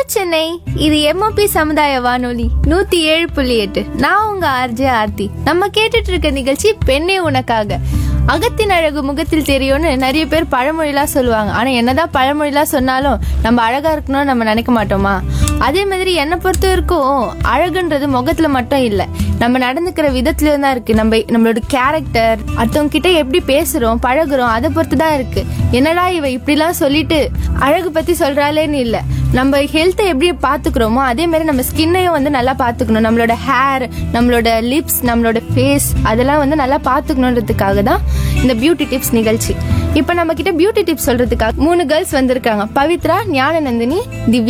சென்னை இது எம்ஓபி சமுதாய வானொலி நூத்தி ஏழு புள்ளி எட்டு நான் உங்க ஆர்ஜே ஆர்த்தி நம்ம கேட்டுட்டு இருக்க நிகழ்ச்சி பெண்ணே உனக்காக அகத்தின் அழகு முகத்தில் தெரியும்னு நிறைய பேர் பழமொழிலாம் சொல்லுவாங்க ஆனா என்னதான் பழமொழிலாம் சொன்னாலும் நம்ம அழகா இருக்கணும்னு நம்ம நினைக்க மாட்டோமா அதே மாதிரி என்னை பொறுத்த வரைக்கும் அழகுன்றது முகத்துல மட்டும் இல்ல நம்ம நடந்துக்கிற விதத்துலயும் தான் இருக்கு நம்ம நம்மளோட கேரக்டர் அடுத்தவங்க கிட்ட எப்படி பேசுறோம் பழகுறோம் அதை பொறுத்து தான் இருக்கு என்னடா இவ இப்படிலாம் சொல்லிட்டு அழகு பத்தி சொல்றாளேன்னு இல்ல நம்ம ஹெல்த்தை எப்படி பாத்துக்கிறோமோ அதே மாதிரி நம்ம ஸ்கின்னையும் வந்து நல்லா பாத்துக்கணும் நம்மளோட ஹேர் நம்மளோட லிப்ஸ் நம்மளோட ஃபேஸ் அதெல்லாம் வந்து நல்லா பாத்துக்கணுன்றதுக்காக தான் இந்த பியூட்டி டிப்ஸ் நிகழ்ச்சி இப்ப நம்ம கிட்ட பியூட்டி டிப்ஸ் சொல்றதுக்காக மூணு கேர்ள்ஸ் வந்திருக்காங்க பவித்ரா ஞானநந்தினி திவ்யா